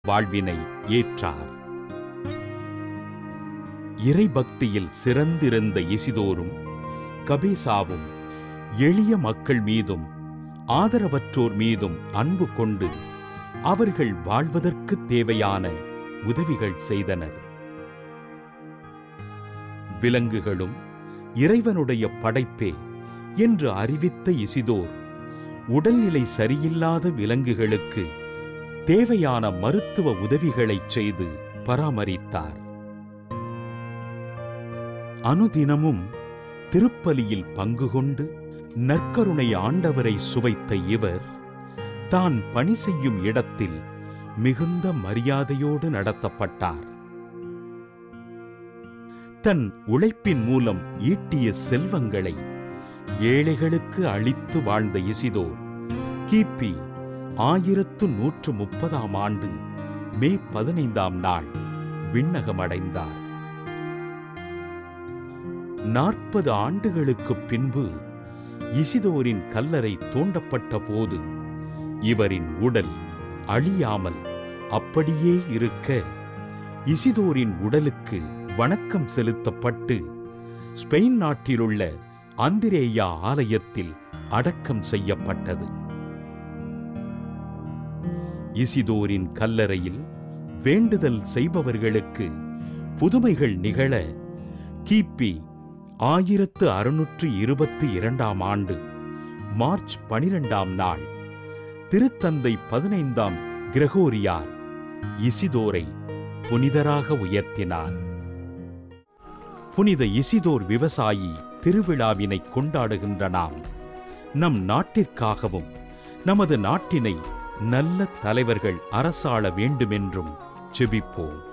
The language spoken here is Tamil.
வாழ்வினை ஏற்றார் இறைபக்தியில் சிறந்திருந்த இசிதோரும் கபேசாவும் எளிய மக்கள் மீதும் ஆதரவற்றோர் மீதும் அன்பு கொண்டு அவர்கள் வாழ்வதற்கு தேவையான உதவிகள் செய்தனர் விலங்குகளும் இறைவனுடைய படைப்பே என்று அறிவித்த இசிதோர் உடல்நிலை சரியில்லாத விலங்குகளுக்கு தேவையான மருத்துவ உதவிகளைச் செய்து பராமரித்தார் அனுதினமும் திருப்பலியில் பங்கு கொண்டு நற்கருணை ஆண்டவரை சுவைத்த இவர் தான் பணி செய்யும் இடத்தில் மிகுந்த மரியாதையோடு நடத்தப்பட்டார் தன் உழைப்பின் மூலம் ஈட்டிய செல்வங்களை ஏழைகளுக்கு அளித்து வாழ்ந்த இசிதோர் கிபி ஆயிரத்து நூற்று முப்பதாம் ஆண்டு மே பதினைந்தாம் நாள் விண்ணகமடைந்தார் நாற்பது ஆண்டுகளுக்குப் பின்பு இசிதோரின் கல்லறை தோண்டப்பட்ட போது இவரின் உடல் அழியாமல் அப்படியே இருக்க இசிதோரின் உடலுக்கு வணக்கம் செலுத்தப்பட்டு ஸ்பெயின் நாட்டிலுள்ள அந்திரேயா ஆலயத்தில் அடக்கம் செய்யப்பட்டது இசிதோரின் கல்லறையில் வேண்டுதல் செய்பவர்களுக்கு புதுமைகள் நிகழ கிபி ஆயிரத்து அறுநூற்று இருபத்தி இரண்டாம் ஆண்டு மார்ச் பனிரெண்டாம் நாள் திருத்தந்தை பதினைந்தாம் கிரகோரியார் இசிதோரை புனிதராக உயர்த்தினார் புனித இசிதோர் விவசாயி திருவிழாவினை கொண்டாடுகின்ற நாம் நம் நாட்டிற்காகவும் நமது நாட்டினை நல்ல தலைவர்கள் அரசாள வேண்டுமென்றும் செபிப்போம்